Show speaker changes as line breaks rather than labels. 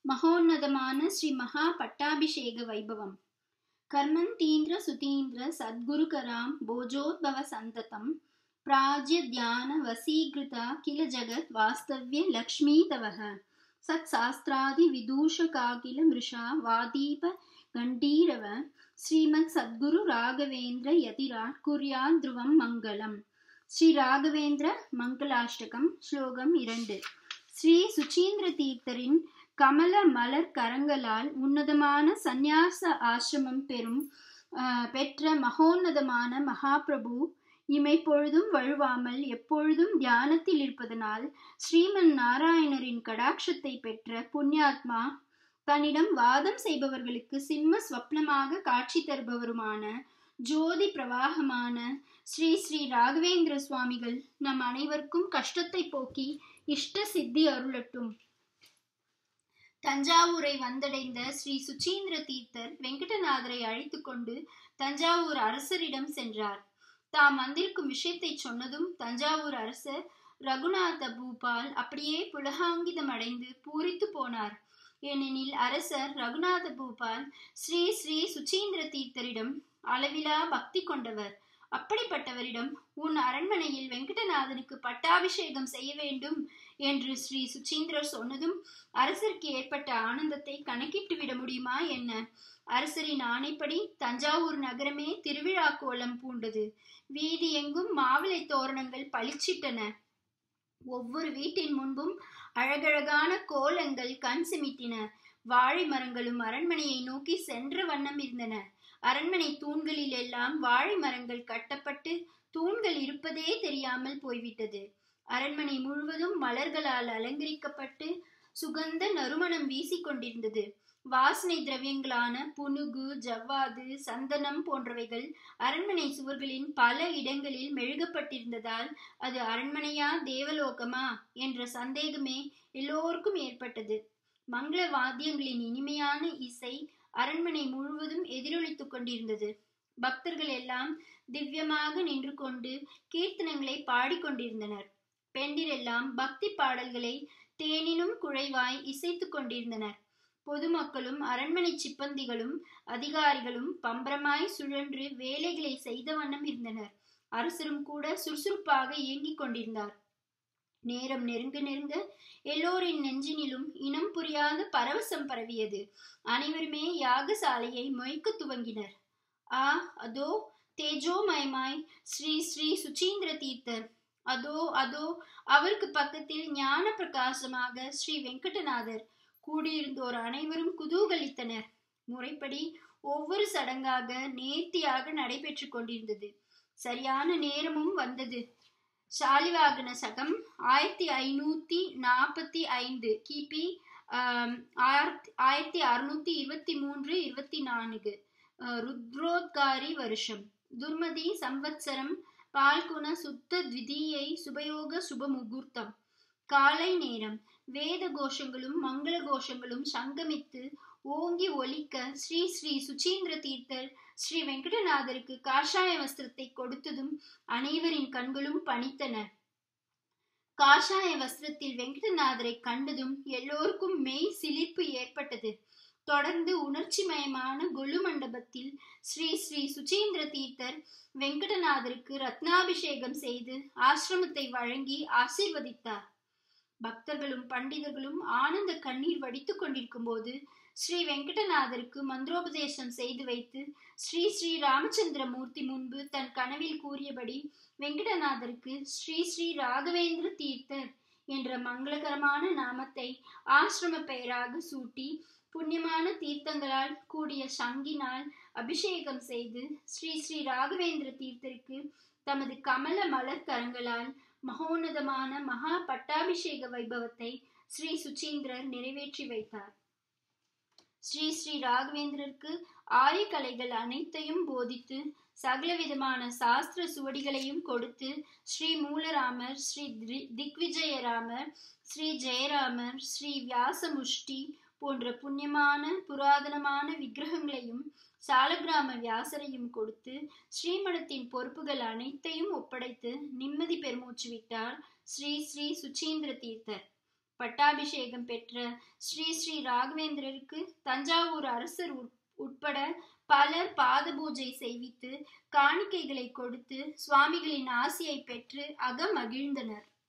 மகோன்னதமான ஸ்ரீ மகா பட்டாபிஷேக வைபவம் கர்மந்தீந்திர சுதீந்திர சத்குருகராம் போஜோத்பவ சந்ததம் பிராஜ்ய தியான வசீகிருத கில ஜகத் வாஸ்தவ்ய லக்ஷ்மீ தவக சத் சாஸ்திராதி விதூஷகாகில மிருஷா வாதீப கண்டீரவ ஸ்ரீமத் சத்குரு ராகவேந்திர யதிராட் குர்யான் துருவம் மங்களம் ஸ்ரீ ராகவேந்திர மங்களாஷ்டகம் ஸ்லோகம் இரண்டு ஸ்ரீ சுச்சீந்திர தீர்த்தரின் கமல மலர் கரங்களால் உன்னதமான சந்நியாச ஆசிரமம் பெறும் பெற்ற மகோன்னதமான மகாபிரபு இமை பொழுதும் வழுவாமல் எப்பொழுதும் தியானத்தில் இருப்பதனால் ஸ்ரீமன் நாராயணரின் கடாட்சத்தை பெற்ற புண்ணியாத்மா தன்னிடம் வாதம் செய்பவர்களுக்கு சிம்ம ஸ்வப்னமாக காட்சி தருபவருமான ஜோதி பிரவாகமான ஸ்ரீ ஸ்ரீ ராகவேந்திர சுவாமிகள் நம் அனைவருக்கும் கஷ்டத்தை போக்கி இஷ்ட சித்தி அருளட்டும் தஞ்சாவூரை வந்தடைந்த ஸ்ரீ சுச்சீந்திர தீர்த்தர் வெங்கடநாதரை அழைத்து கொண்டு தஞ்சாவூர் அரசரிடம் சென்றார் தாம் வந்திருக்கும் விஷயத்தை சொன்னதும் தஞ்சாவூர் அரசர் ரகுநாத பூபால் அப்படியே புலகாங்கிதம் அடைந்து பூரித்து போனார் ஏனெனில் அரசர் ரகுநாத பூபால் ஸ்ரீ ஸ்ரீ சுச்சீந்திர தீர்த்தரிடம் அளவிலா பக்தி கொண்டவர் அப்படிப்பட்டவரிடம் உன் அரண்மனையில் வெங்கடநாதனுக்கு பட்டாபிஷேகம் செய்ய வேண்டும் என்று ஸ்ரீ சுச்சீந்திரர் சொன்னதும் அரசருக்கு ஏற்பட்ட ஆனந்தத்தை கணக்கிட்டு விட முடியுமா என்ன அரசரின் ஆணைப்படி தஞ்சாவூர் நகரமே திருவிழா கோலம் பூண்டது வீதி எங்கும் மாவிளை தோரணங்கள் பளிச்சிட்டன ஒவ்வொரு வீட்டின் முன்பும் அழகழகான கோலங்கள் கண் சிமிட்டின வாழை மரங்களும் அரண்மனையை நோக்கி சென்ற வண்ணம் இருந்தன அரண்மனை தூண்களில் எல்லாம் வாழை மரங்கள் கட்டப்பட்டு தூண்கள் இருப்பதே தெரியாமல் போய்விட்டது அரண்மனை முழுவதும் மலர்களால் அலங்கரிக்கப்பட்டு சுகந்த நறுமணம் வீசிக்கொண்டிருந்தது வாசனை திரவியங்களான புனுகு ஜவ்வாது சந்தனம் போன்றவைகள் அரண்மனை சுவர்களின் பல இடங்களில் மெழுகப்பட்டிருந்ததால் அது அரண்மனையா தேவலோகமா என்ற சந்தேகமே எல்லோருக்கும் ஏற்பட்டது மங்கள வாத்தியங்களின் இனிமையான இசை அரண்மனை முழுவதும் எதிரொலித்துக் கொண்டிருந்தது பக்தர்கள் எல்லாம் திவ்யமாக நின்று கொண்டு கீர்த்தனங்களை பாடிக்கொண்டிருந்தனர் பெண்டிர் எல்லாம் பக்தி பாடல்களை தேனினும் குழைவாய் இசைத்துக் கொண்டிருந்தனர் பொதுமக்களும் அரண்மனை சிப்பந்திகளும் அதிகாரிகளும் பம்பரமாய் சுழன்று வேலைகளை செய்த வண்ணம் இருந்தனர் அரசரும் கூட சுறுசுறுப்பாக இயங்கிக் கொண்டிருந்தார் நேரம் நெருங்க நெருங்க எல்லோரின் நெஞ்சினிலும் இனம் புரியாத பரவசம் பரவியது அனைவருமே யாகசாலையை மொய்க்க துவங்கினர் ஆ அதோ தேஜோமயமாய் ஸ்ரீ ஸ்ரீ சுச்சீந்திர தீர்த்தர் அதோ அதோ அவருக்கு பக்கத்தில் ஞான பிரகாசமாக ஸ்ரீ வெங்கடநாதர் கூடியிருந்தோர் அனைவரும் குதூகலித்தனர் முறைப்படி ஒவ்வொரு சடங்காக நேர்த்தியாக நடைபெற்று கொண்டிருந்தது சரியான நேரமும் வந்தது சாலிவாகன சகம் ஆயிரத்தி ஐநூத்தி நாற்பத்தி ஐந்து கிபி ஆயிரத்தி அறுநூத்தி இருபத்தி மூன்று இருபத்தி நான்கு ருத்ரோத்காரி வருஷம் துர்மதி சம்வத்சரம் பால்குண சுத்த த்விதீயை சுபயோக சுப முகூர்த்தம் காலை நேரம் வேத கோஷங்களும் மங்கள கோஷங்களும் சங்கமித்து ஓங்கி ஒலிக்க ஸ்ரீ ஸ்ரீ சுச்சீந்திர தீர்த்தர் ஸ்ரீ வெங்கடநாதருக்கு காஷாய வஸ்திரத்தை கொடுத்ததும் அனைவரின் கண்களும் பணித்தன காஷாய வஸ்திரத்தில் வெங்கடநாதரை கண்டதும் எல்லோருக்கும் மெய் சிலிர்ப்பு ஏற்பட்டது தொடர்ந்து உணர்ச்சிமயமான கொலு மண்டபத்தில் ஸ்ரீ ஸ்ரீ சுச்சீந்திர தீர்த்தர் வெங்கடநாதருக்கு ரத்னாபிஷேகம் செய்து ஆசிரமத்தை வழங்கி ஆசீர்வதித்தார் பக்தர்களும் பண்டிதர்களும் ஆனந்த கண்ணீர் வடித்துக் கொண்டிருக்கும் போது ஸ்ரீ வெங்கடநாதருக்கு மந்திரோபதேசம் செய்து வைத்து ஸ்ரீ ஸ்ரீ ராமச்சந்திர மூர்த்தி முன்பு தன் கனவில் கூறியபடி வெங்கடநாதருக்கு ஸ்ரீ ஸ்ரீ ராகவேந்திர தீர்த்தர் என்ற மங்களகரமான நாமத்தை ஆசிரம பெயராக சூட்டி புண்ணியமான தீர்த்தங்களால் கூடிய சங்கினால் அபிஷேகம் செய்து ஸ்ரீ ஸ்ரீ ராகவேந்திர தீர்த்தருக்கு தமது கமல மலர் கரங்களால் மகோன்னதமான மகா பட்டாபிஷேக வைபவத்தை ஸ்ரீ சுச்சீந்திரர் நிறைவேற்றி வைத்தார் ஸ்ரீ ஸ்ரீ ராகவேந்திரருக்கு ஆயக்கலைகள் அனைத்தையும் போதித்து சகலவிதமான சாஸ்திர சுவடிகளையும் கொடுத்து ஸ்ரீ மூலராமர் ஸ்ரீ திக்விஜயராமர் ஸ்ரீ ஜெயராமர் ஸ்ரீ வியாசமுஷ்டி போன்ற புண்ணியமான புராதனமான விக்கிரகங்களையும் சாலக்கிராம வியாசரையும் கொடுத்து ஸ்ரீமடத்தின் பொறுப்புகள் அனைத்தையும் ஒப்படைத்து நிம்மதி பெருமூச்சு விட்டார் ஸ்ரீ ஸ்ரீ சுச்சீந்திர தீர்த்தர் பட்டாபிஷேகம் பெற்ற ஸ்ரீ ஸ்ரீ ராகவேந்திரருக்கு தஞ்சாவூர் அரசர் உட்பட பலர் பாத பூஜை செய்வித்து காணிக்கைகளை கொடுத்து சுவாமிகளின் ஆசியை பெற்று அக மகிழ்ந்தனர்